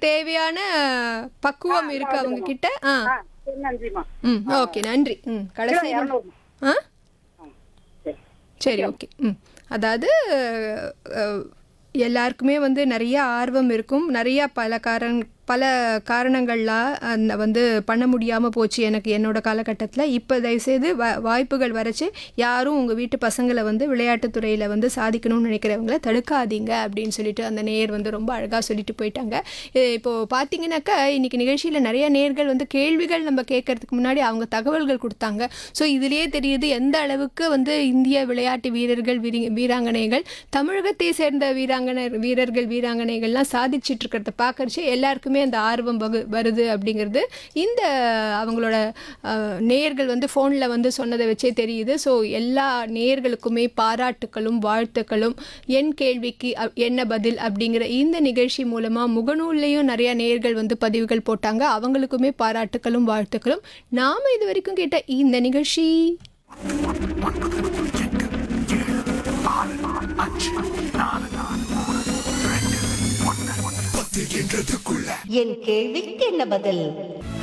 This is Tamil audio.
தேவையான பக்குவம் இருக்கு அவங்க கிட்ட ஆ ஆ சரி நன்றிம்மா ம் ஓகே நன்றி ம் கடைசி இரநூறுமா ஆ ஆ சரி சரி ஓகே ம் அதாவது அஹ், எல்லாருக்குமே வந்து நிறைய ஆர்வம் இருக்கும் நிறைய பல காரண பல காரணங்கள்லாம் அந்த வந்து பண்ண முடியாமல் போச்சு எனக்கு என்னோட காலகட்டத்தில் இப்போ தயவுசெய்து வ வாய்ப்புகள் வரைச்சு யாரும் உங்கள் வீட்டு பசங்களை வந்து விளையாட்டுத் துறையில் வந்து சாதிக்கணும்னு நினைக்கிறவங்கள தடுக்காதீங்க அப்படின்னு சொல்லிட்டு அந்த நேயர் வந்து ரொம்ப அழகாக சொல்லிட்டு போயிட்டாங்க இ- இப்போ பார்த்தீங்கன்னாக்கா இன்னைக்கு நிகழ்ச்சியில் நிறைய நேர்கள் வந்து கேள்விகள் நம்ம கேட்கறதுக்கு முன்னாடி அவங்க தகவல்கள் கொடுத்தாங்க ஸோ இதுலேயே தெரியுது எந்த அளவுக்கு வந்து இந்திய விளையாட்டு வீரர்கள் வீரி வீராங்கனைகள் தமிழகத்தை சேர்ந்த வீராங்கனை வீரர்கள் வீராங்கனைகள்லாம் சாதிச்சிட்டு இருக்கிறத பார்க்கறச்சு எல்லாருக்குமே அந்த ஆர்வம் வகு வருது அப்படிங்கிறது இந்த அவங்களோட அஹ், நேயர்கள் வந்து ஃபோனில் வந்து சொன்னதை வச்சே தெரியுது ஸோ எல்லா நேயர்களுக்குமே பாராட்டுக்களும் வாழ்த்துக்களும் என் கேள்விக்கு அ- என்ன பதில் அப்படிங்கிற இந்த நிகழ்ச்சி மூலமாக முகநூல்லையும் நிறைய நேயர்கள் வந்து பதிவுகள் போட்டாங்க அவங்களுக்குமே பாராட்டுக்களும் வாழ்த்துக்களும் நாம் இது வரைக்கும் கேட்ட இந்த நிகழ்ச்சி என் கேள்விக்கு என்ன பதில்